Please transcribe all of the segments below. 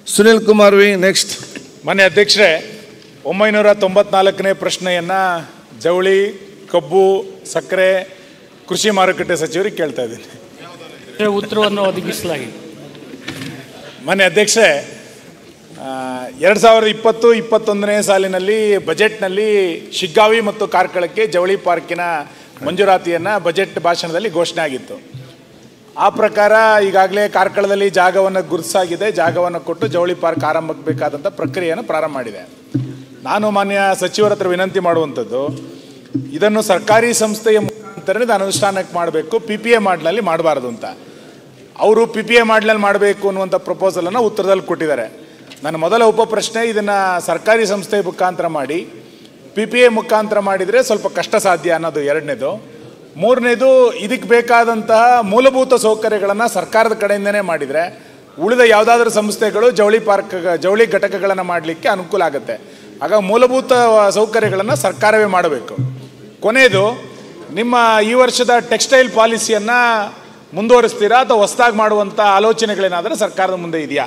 Sunil Kumar V next ಮನೆ ಅಧ್ಯಕ್ಷರೇ ಒಂಬೈನೂರ ತೊಂಬತ್ನಾಲ್ಕನೇ ಪ್ರಶ್ನೆಯನ್ನು ಜವಳಿ ಕಬ್ಬು ಸಕ್ಕರೆ ಕೃಷಿ ಮಾರುಕಟ್ಟೆ ಸಚಿವರಿಗೆ ಕೇಳ್ತಾ ಇದ್ದೀನಿ ಉತ್ತರವನ್ನು ಒದಗಿಸಲಾಗಿದೆ ಮನೆ ಅಧ್ಯಕ್ಷರೇ ಎರಡು ಸಾವಿರದ ಇಪ್ಪತ್ತು ಇಪ್ಪತ್ತೊಂದನೇ ಸಾಲಿನಲ್ಲಿ ಬಜೆಟ್ನಲ್ಲಿ ಶಿಗ್ಗಾವಿ ಮತ್ತು ಕಾರ್ಕಳಕ್ಕೆ ಜವಳಿ ಪಾರ್ಕಿನ ಮಂಜೂರಾತಿಯನ್ನು ಬಜೆಟ್ ಭಾಷಣದಲ್ಲಿ ಘೋಷಣೆ ಆಗಿತ್ತು ಆ ಪ್ರಕಾರ ಈಗಾಗಲೇ ಕಾರ್ಕಳದಲ್ಲಿ ಜಾಗವನ್ನು ಗುರುತಿಸಾಗಿದೆ ಜಾಗವನ್ನು ಕೊಟ್ಟು ಜವಳಿ ಪಾರ್ಕ್ ಆರಂಭಕ್ಕೆ ಬೇಕಾದಂಥ ಪ್ರಕ್ರಿಯೆಯನ್ನು ಪ್ರಾರಂಭ ಮಾಡಿದೆ ನಾನು ಮಾನ್ಯ ಸಚಿವರ ಹತ್ರ ವಿನಂತಿ ಮಾಡುವಂಥದ್ದು ಇದನ್ನು ಸರ್ಕಾರಿ ಸಂಸ್ಥೆಯ ಮುಖಾಂತರ ಇದು ಅನುಷ್ಠಾನಕ್ಕೆ ಮಾಡಬೇಕು ಪಿ ಪಿ ಎ ಮಾಡ್ನಲ್ಲಿ ಮಾಡಬಾರ್ದು ಅಂತ ಅವರು ಪಿ ಪಿ ಎ ಮಾಡ್ಲಲ್ಲಿ ಮಾಡಬೇಕು ಅನ್ನುವಂಥ ಪ್ರಪೋಸಲನ್ನು ಉತ್ತರದಲ್ಲಿ ಕೊಟ್ಟಿದ್ದಾರೆ ನನ್ನ ಮೊದಲ ಉಪ ಪ್ರಶ್ನೆ ಇದನ್ನು ಸರ್ಕಾರಿ ಸಂಸ್ಥೆ ಮುಖಾಂತರ ಮಾಡಿ ಪಿ ಪಿ ಎ ಮುಖಾಂತರ ಮಾಡಿದರೆ ಸ್ವಲ್ಪ ಕಷ್ಟ ಸಾಧ್ಯ ಅನ್ನೋದು ಎರಡನೇದು ಮೂರನೇದು ಇದಕ್ಕೆ ಬೇಕಾದಂತಹ ಮೂಲಭೂತ ಸೌಕರ್ಯಗಳನ್ನು ಸರ್ಕಾರದ ಕಡೆಯಿಂದನೇ ಮಾಡಿದರೆ ಉಳಿದ ಯಾವುದಾದ್ರೂ ಸಂಸ್ಥೆಗಳು ಜವಳಿ ಪಾರ್ಕ್ ಜವಳಿ ಘಟಕಗಳನ್ನು ಮಾಡಲಿಕ್ಕೆ ಅನುಕೂಲ ಆಗುತ್ತೆ ಆಗ ಮೂಲಭೂತ ಸೌಕರ್ಯಗಳನ್ನು ಸರ್ಕಾರವೇ ಮಾಡಬೇಕು ಕೊನೆಯದು ನಿಮ್ಮ ಈ ವರ್ಷದ ಟೆಕ್ಸ್ಟೈಲ್ ಪಾಲಿಸಿಯನ್ನು ಮುಂದುವರಿಸ್ತೀರಾ ಅಥವಾ ಹೊಸದಾಗಿ ಮಾಡುವಂಥ ಆಲೋಚನೆಗಳೇನಾದರೂ ಸರ್ಕಾರದ ಮುಂದೆ ಇದೆಯಾ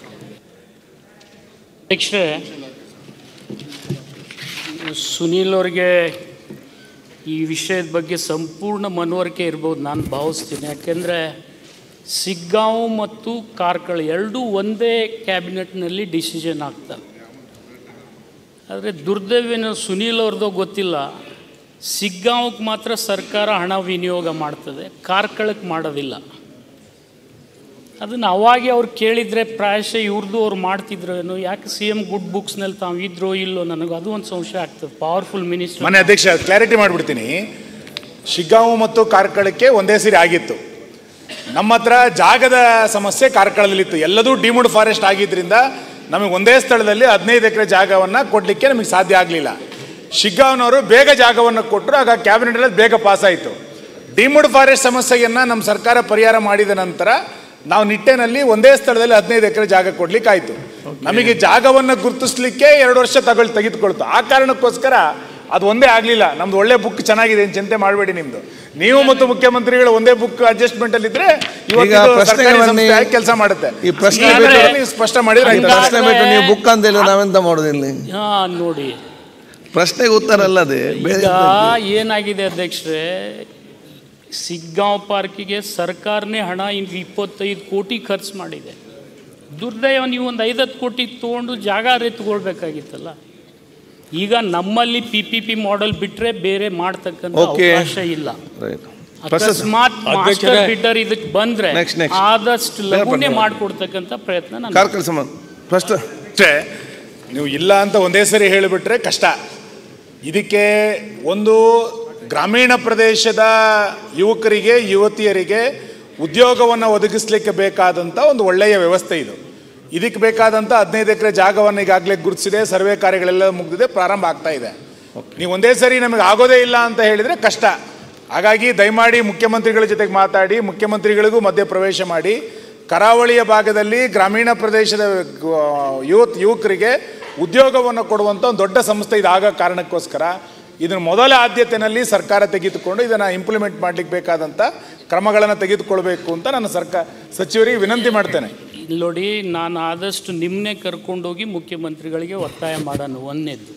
ಅಧ್ಯಕ್ಷರೇ ಸುನೀಲ್ ಅವ್ರಿಗೆ ಈ ವಿಷಯದ ಬಗ್ಗೆ ಸಂಪೂರ್ಣ ಮನವರಿಕೆ ಇರ್ಬೋದು ನಾನು ಭಾವಿಸ್ತೀನಿ ಯಾಕೆಂದರೆ ಸಿಗ್ಗಾಂವ್ ಮತ್ತು ಕಾರ್ಕಳ ಎರಡೂ ಒಂದೇ ಕ್ಯಾಬಿನೆಟ್ನಲ್ಲಿ ಡಿಸಿಷನ್ ಆಗ್ತವೆ ಆದರೆ ದುರ್ದೈವೇನ ಸುನೀಲ್ ಅವ್ರದ್ದು ಗೊತ್ತಿಲ್ಲ ಸಿಗ್ಗಾಂವ್ಗೆ ಮಾತ್ರ ಸರ್ಕಾರ ಹಣ ವಿನಿಯೋಗ ಮಾಡ್ತದೆ ಕಾರ್ಕಳಕ್ಕೆ ಮಾಡೋದಿಲ್ಲ ಅದನ್ನು ಅವಾಗೆ ಅವ್ರು ಕೇಳಿದರೆ ಪ್ರಾಯಶಃ ಇವ್ರದ್ದು ಅವ್ರು ಮಾಡ್ತಿದ್ರು ಏನೋ ಯಾಕೆ ಸಿ ಎಮ್ ಗುಡ್ ಬುಕ್ಸ್ನಲ್ಲಿ ತಾವು ಇದ್ರೋ ಇಲ್ಲೋ ನನಗೆ ಅದು ಒಂದು ಸಂಶಯ ಆಗ್ತದೆ ಪವರ್ಫುಲ್ ಮಿನಿಸ್ಟರ್ ಮನೆ ಅಧ್ಯಕ್ಷ ಕ್ಲಾರಿಟಿ ಮಾಡಿಬಿಡ್ತೀನಿ ಶಿಗ್ಗಾಂವ್ ಮತ್ತು ಕಾರ್ಕಳಕ್ಕೆ ಒಂದೇ ಸರಿ ಆಗಿತ್ತು ನಮ್ಮ ಹತ್ರ ಜಾಗದ ಸಮಸ್ಯೆ ಕಾರ್ಕಳದಲ್ಲಿತ್ತು ಎಲ್ಲದೂ ಡಿಮುಡ್ ಫಾರೆಸ್ಟ್ ಆಗಿದ್ದರಿಂದ ನಮಗೆ ಒಂದೇ ಸ್ಥಳದಲ್ಲಿ ಹದಿನೈದು ಎಕರೆ ಜಾಗವನ್ನು ಕೊಡಲಿಕ್ಕೆ ನಮಗೆ ಸಾಧ್ಯ ಆಗಲಿಲ್ಲ ಶಿಗ್ಗಾಂವ್ನವರು ಬೇಗ ಜಾಗವನ್ನು ಕೊಟ್ಟರು ಆಗ ಕ್ಯಾಬಿನೆಟಲ್ಲಿ ಬೇಗ ಪಾಸ್ ಆಯಿತು ಡಿಮುಡ್ ಫಾರೆಸ್ಟ್ ಸಮಸ್ಯೆಯನ್ನು ನಮ್ಮ ಸರ್ಕಾರ ಪರಿಹಾರ ಮಾಡಿದ ನಂತರ ನಾವು ನಿಟ್ಟೆನಲ್ಲಿ ಒಂದೇ ಸ್ಥಳದಲ್ಲಿ ಹದಿನೈದು ಎಕರೆ ಜಾಗ ಕೊಡ್ಲಿಕ್ಕೆ ಆಯಿತು ನಮಗೆ ಜಾಗವನ್ನು ಗುರುತಿಸ್ಲಿಕ್ಕೆ ಎರಡು ವರ್ಷ ತಗೊಳ್ ತೆಗೆದುಕೊಳ್ತು ಆ ಕಾರಣಕ್ಕೋಸ್ಕರ ಅದು ಒಂದೇ ಆಗಲಿಲ್ಲ ನಮ್ದು ಒಳ್ಳೆ ಬುಕ್ ಚೆನ್ನಾಗಿದೆ ಏನು ಚಿಂತೆ ಮಾಡಬೇಡಿ ನಿಮ್ದು ನೀವು ಮತ್ತು ಮುಖ್ಯಮಂತ್ರಿಗಳು ಒಂದೇ ಬುಕ್ ಅಡ್ಜಸ್ಟ್ಮೆಂಟ್ ಅಲ್ಲಿ ಇದ್ರೆ ಈಗ ಪ್ರಶ್ನೆಗೆ ಬನ್ನಿ. ಕೆಲಸ ಮಾಡುತ್ತೆ ಈ ಪ್ರಶ್ನೆ ಈ ಬಿಟ್ಟು- ಆಧಾರದಲ್ಲಿ ನೀವು ಸ್ಪಷ್ಟ ಮಾಡಿದ್ರೆ ಆಯ್ತು. ಹಂಗಾದ್ರೆ- ಪ್ರಶ್ನೆ ಬಿಟ್ಟು ನೀವು ಬುಕ್ ಅಂತ ಹೇಳಿ ನಾವೆಂತ ಮಾಡೋದು ಇಲ್ಲಿ ಹಾಂ ನೋಡಿ ಪ್ರಶ್ನೆಗೆ ಉತ್ತರ ಅಲ್ಲದೆ ಬೇರೆ ಈಗ ಏನಾಗಿದೆ ಅಧ್ಯಕ್ಷರೇ ಸಿಗ್ಗಾಂವ್ ಪಾರ್ಕಿಗೆ ಸರ್ಕಾರನೇ ಹಣ ಇನ್ನು ಇಪ್ಪತ್ತೈದು ಕೋಟಿ ಖರ್ಚು ಮಾಡಿದೆ ದುರ್ದೈವ ನೀವು ಒಂದು ಐದತ್ತು ಕೋಟಿ ತೊಗೊಂಡು ಜಾಗ ಎತ್ಕೊಳ್ಬೇಕಾಗಿತ್ತಲ್ಲ ಈಗ ನಮ್ಮಲ್ಲಿ ಪಿ ಪಿ ಪಿ ಮಾಡೆಲ್ ಬಿಟ್ಟರೆ ಬೇರೆ ಮಾಡ್ತಕ್ಕಂಥ Okay. ಅವಕಾಶ ಇಲ್ಲ Right. ಪ್ರಶಸ್ತಿ ಅಕಸ್ಮಾತ್ ಮಾಸ್ಟರ್ ಬಿಡ್ಡರ್ ಇದಕ್ಕೆ ಬಂದ್ರೆ Next, next. ಆದಷ್ಟು ಬೇರೆ ಲಘುನೇ ಬರ್ಬೋದು. ಮಾಡಿಕೊಡ್ತಕ್ಕಂಥ ಪ್ರಯತ್ನ ನಾನು ಕಾರ್ಕಳ ಸಂಬಂಧ ಫಸ್ಟ್ ಅಷ್ಟೇ ನೀವು ಇಲ್ಲ ಅಂತ ಒಂದೇ ಸರಿ ಹೇಳಿಬಿಟ್ರೆ ಕಷ್ಟ ಇದಕ್ಕೆ ಒಂದು ಗ್ರಾಮೀಣ ಪ್ರದೇಶದ ಯುವಕರಿಗೆ ಯುವತಿಯರಿಗೆ ಉದ್ಯೋಗವನ್ನು ಒದಗಿಸ್ಲಿಕ್ಕೆ ಬೇಕಾದಂಥ ಒಂದು ಒಳ್ಳೆಯ ವ್ಯವಸ್ಥೆ ಇದು ಇದಕ್ಕೆ ಬೇಕಾದಂಥ ಹದಿನೈದು ಎಕರೆ ಜಾಗವನ್ನು ಈಗಾಗಲೇ ಗುರುತಿಸಿದೆ ಸರ್ವೆ ಕಾರ್ಯಗಳೆಲ್ಲ ಮುಗಿದಿದೆ ಪ್ರಾರಂಭ ಆಗ್ತಾ ಇದೆ ನೀವು ಒಂದೇ ಸರಿ ನಮಗೆ ಆಗೋದೇ ಇಲ್ಲ ಅಂತ ಹೇಳಿದರೆ ಕಷ್ಟ ಹಾಗಾಗಿ ದಯಮಾಡಿ ಮುಖ್ಯಮಂತ್ರಿಗಳ ಜೊತೆಗೆ ಮಾತಾಡಿ ಮುಖ್ಯಮಂತ್ರಿಗಳಿಗೂ ಮಧ್ಯೆ ಪ್ರವೇಶ ಮಾಡಿ ಕರಾವಳಿಯ ಭಾಗದಲ್ಲಿ ಗ್ರಾಮೀಣ ಪ್ರದೇಶದ ಆ, ಯೂತ್ ಯುವಕರಿಗೆ ಉದ್ಯೋಗವನ್ನು ಕೊಡುವಂಥ ಒಂದು ದೊಡ್ಡ ಸಂಸ್ಥೆ ಇದಾಗ ಕಾರಣಕ್ಕೋಸ್ಕರ ಇದನ್ನು ಮೊದಲ ಆದ್ಯತೆಯಲ್ಲಿ ಸರ್ಕಾರ ತೆಗೆದುಕೊಂಡು ಇದನ್ನು ಇಂಪ್ಲಿಮೆಂಟ್ ಮಾಡಲಿಕ್ಕೆ ಬೇಕಾದಂಥ ಕ್ರಮಗಳನ್ನು ತೆಗೆದುಕೊಳ್ಬೇಕು ಅಂತ ನಾನು ಸರ್ಕಾರ ಸಚಿವರಿಗೆ ವಿನಂತಿ ಮಾಡ್ತೇನೆ ಇಲ್ಲಿ ನೋಡಿ ನಾನು ಆದಷ್ಟು ನಿಮ್ಮನ್ನೇ ಕರ್ಕೊಂಡೋಗಿ ಮುಖ್ಯಮಂತ್ರಿಗಳಿಗೆ ಒತ್ತಾಯ ಮಾಡೋಣ ಒಂದನೇದ್ದು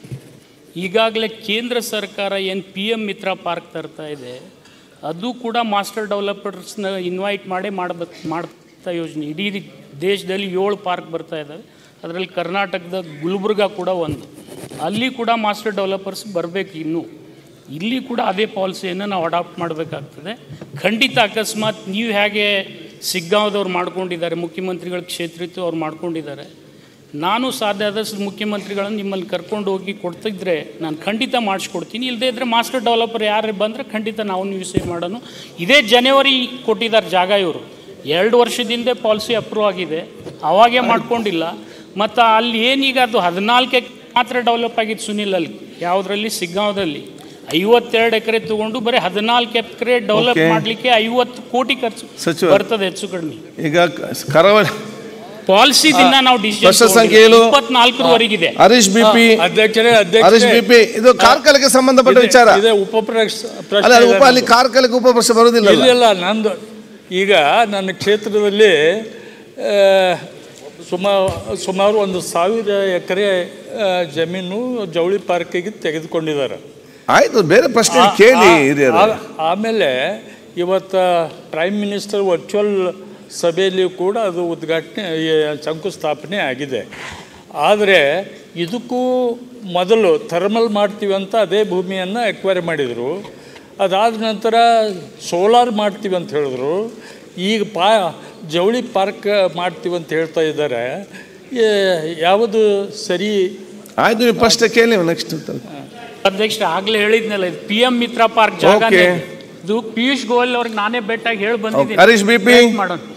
ಈಗಾಗಲೇ ಕೇಂದ್ರ ಸರ್ಕಾರ ಏನು ಪಿ ಎಮ್ ಮಿತ್ರ ಪಾರ್ಕ್ ತರ್ತಾ ಇದೆ ಅದು ಕೂಡ ಮಾಸ್ಟರ್ ಡೆವಲಪರ್ಸ್ನ ಇನ್ವೈಟ್ ಮಾಡೇ ಮಾಡಬೇಕು ಮಾಡ್ತಾ ಯೋಜನೆ ಇಡೀ ದೇಶದಲ್ಲಿ ಏಳು ಪಾರ್ಕ್ ಬರ್ತಾ ಇದ್ದಾವೆ ಅದರಲ್ಲಿ ಕರ್ನಾಟಕದ ಗುಲ್ಬರ್ಗ ಕೂಡ ಒಂದು ಅಲ್ಲಿ ಕೂಡ ಮಾಸ್ಟರ್ ಡೆವಲಪರ್ಸ್ ಬರಬೇಕು ಇನ್ನೂ ಇಲ್ಲಿ ಕೂಡ ಅದೇ ಪಾಲಿಸಿಯನ್ನು ನಾವು ಅಡಾಪ್ಟ್ ಮಾಡಬೇಕಾಗ್ತದೆ ಖಂಡಿತ ಅಕಸ್ಮಾತ್ ನೀವು ಹೇಗೆ ಸಿಗ್ಗಾಂವದವ್ರು ಮಾಡ್ಕೊಂಡಿದ್ದಾರೆ ಮುಖ್ಯಮಂತ್ರಿಗಳ ಕ್ಷೇತ್ರಿತ್ವ ಅವ್ರು ಮಾಡ್ಕೊಂಡಿದ್ದಾರೆ ನಾನು ಸಾಧ್ಯ ಆದಷ್ಟು ಮುಖ್ಯಮಂತ್ರಿಗಳನ್ನು ನಿಮ್ಮಲ್ಲಿ ಕರ್ಕೊಂಡು ಹೋಗಿ ಕೊಡ್ತಿದ್ರೆ ನಾನು ಖಂಡಿತ ಮಾಡಿಸ್ಕೊಡ್ತೀನಿ ಇಲ್ಲದೇ ಇದ್ದರೆ ಮಾಸ್ಟರ್ ಡೆವಲಪರ್ ಯಾರು ಬಂದರೆ ಖಂಡಿತ ನಾವು ಯೂಸೇಜ್ ಮಾಡೋಣ ಇದೇ ಜನವರಿ ಕೊಟ್ಟಿದ್ದಾರೆ ಜಾಗ ಇವರು ಎರಡು ವರ್ಷದಿಂದ ಪಾಲಿಸಿ ಅಪ್ರೂವ್ ಆಗಿದೆ ಅವಾಗೇ ಮಾಡ್ಕೊಂಡಿಲ್ಲ ಮತ್ತು ಅಲ್ಲಿ ಏನೀಗ ಅದು ಹದಿನಾಲ್ಕು ಮಾತ್ರ ಡೆವಲಪ್ ಆಗಿತ್ತು ಸುನಿಲ್ ಅಲ್ಲಿ ಯಾವುದರಲ್ಲಿ ಸಿಗ್ಗಾಂವದಲ್ಲಿ ಐವತ್ತೆರಡು ಎಕರೆ ತಗೊಂಡು ಬರೀ ಹದಿನಾಲ್ಕು ಎಕರೆ ಡೆವಲಪ್ Okay. ಮಾಡಲಿಕ್ಕೆ ಐವತ್ತು ಕೋಟಿ ಖರ್ಚು ಸಚಿವ- ಬರ್ತದೆ ಹೆಚ್ಚು ಕಡಿಮೆ ಈಗ ಕ- ಕರಾವಳಿ ಪಾಲಿಸಿ ದಿನ ನಾವು ಪ್ರಶ್ನೆ ಸಂಖ್ಯೆ ಏಳು. ಇಪ್ಪತ್ನಾಲ್ಕರವರೆಗಿದೆ ಹರೀಶ್ ಬಿ ಪಿ ಅಧ್ಯಕ್ಷರೇ ಹರೀಶ್ ಬಿ ಪಿ ಇದು ಕಾರ್ಕಳಕ್ಕೆ ಸಂಬಂಧಪಟ್ಟ ವಿಚಾರ ಇದೆ ಉಪ ಪ್ರಶ್ನೆ ಅಲ್ಲ ಅದು ಉಪ ಅಲ್ಲಿ ಕಾರ್ಕಳಕ್ಕೆ ಉಪ ಪ್ರಶ್ನೆ ಬರುವುದಿಲ್ಲ ಇಲ್ಲ ನಂದು ಈಗ ನನ್ನ ಕ್ಷೇತ್ರದಲ್ಲಿ ಆ, ಸುಮಾ ಸುಮಾರು ಒಂದು ಸಾವಿರ ಎಕರೆ ಜಮೀನು ಜವಳಿ ಪಾರ್ಕಿಗೆ ತೆಗೆದುಕೊಂಡಿದ್ದಾರೆ ಆಯ್ತು ಬೇರೆ ಪ್ರಶ್ನೆ ಕೇಳಿ ಆ- ಹಿರಿಯರು ಆ- ಆಮೇಲೆ ಇವತ್ತು ಪ್ರೈಮ್ ಮಿನಿಸ್ಟರ್ ವರ್ಚುವಲ್ ಸಭೆಯಲ್ಲಿ ಕೂಡ ಅದು ಉದ್ಘಾಟನೆ ಈ ಶಂಕುಸ್ಥಾಪನೆ ಆಗಿದೆ ಆದರೆ ಇದಕ್ಕೂ ಮೊದಲು ಥರ್ಮಲ್ ಮಾಡ್ತೀವಿ ಅಂತ ಅದೇ ಭೂಮಿಯನ್ನು ಎಕ್ವೈರಿ ಮಾಡಿದರು ಅದಾದ ನಂತರ ಸೋಲಾರ್ ಮಾಡ್ತೀವಿ ಅಂತ ಹೇಳಿದ್ರು ಈಗ ಪಾ ಜವಳಿ ಪಾರ್ಕ್ ಮಾಡ್ತೀವಿ ಅಂತ ಹೇಳ್ತಾ ಇದ್ದಾರೆ ಏ- ಯಾವುದು ಸರಿ ಆಯ್ತು ನೀವು ಫಸ್ಟ್ ಕೇಳಿ ನೆಕ್ಸ್ಟ್ ಅಧ್ಯಕ್ಷ ಆಗ್ಲೇ ಹೇಳಿದ್ನಲ್ಲ ಇದು ಪಿ ಎಂ ಮಿತ್ರ ಪಾರ್ಕ್ ಜಾಗ Okay. ಇದು ಪಿಯೂಷ್ ಗೋಯಲ್ ಅವ್ರಿಗೆ ನಾನೇ ಬೆಟ್ಟಾಗಿ ಹೇಳಿ ಬಂದಿದ್ದೀನಿ ಹರೀಶ್ ಬಿ ಪಿ Wait ಮಾಡೋಣ